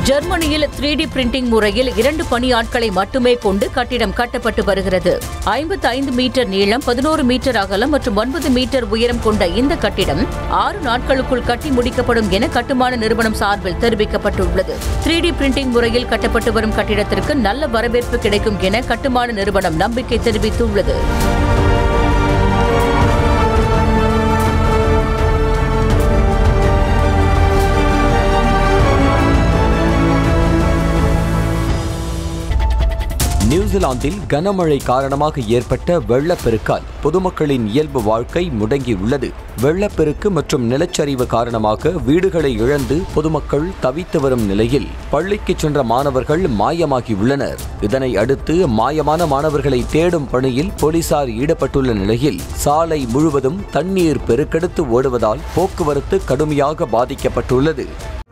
ஜெர்மனியில் three D printing முறையில் இரண்டு பணியாட்களை மட்டுமே கொண்டு கட்டிடம் கட்டப்பட்டு வருகிறது ஐம்பத்தி ஐந்து மீட்டர் நீளம் பதினோரு மீட்டர் அகலம் மற்றும் ஒன்பது மீட்டர் உயரம் கொண்ட இந்த கட்டிடம் ஆறு நாட்களுக்குள் கட்டி முடிக்கப்படும் என கட்டுமான நிறுவனம் சார்பில் தெரிவிக்கப்பட்டுள்ளது த்ரீ டி பிரிண்டிங் முறையில் கட்டப்பட்டு வரும் கட்டிடத்திற்கு நல்ல வரவேற்பு கிடைக்கும் என கட்டுமான நிறுவனம் நம்பிக்கை தெரிவித்துள்ளது நியூசிலாந்தில் கனமழை காரணமாக ஏற்பட்ட வெள்ளப்பெருக்கால் பொதுமக்களின் இயல்பு வாழ்க்கை முடங்கியுள்ளது வெள்ளப்பெருக்கு மற்றும் நிலச்சரிவு காரணமாக வீடுகளை இழந்து பொதுமக்கள் தவித்து வரும் நிலையில் பள்ளிக்கு சென்ற மாணவர்கள் மாயமாகியுள்ளனர் இதனை அடுத்து மாயமான மாணவர்களை தேடும் பணியில் போலீசார் ஈடுபட்டுள்ள நிலையில் சாலை முழுவதும் தண்ணீர் பெருக்கெடுத்து ஓடுவதால் போக்குவரத்து கடுமையாக பாதிக்கப்பட்டுள்ளது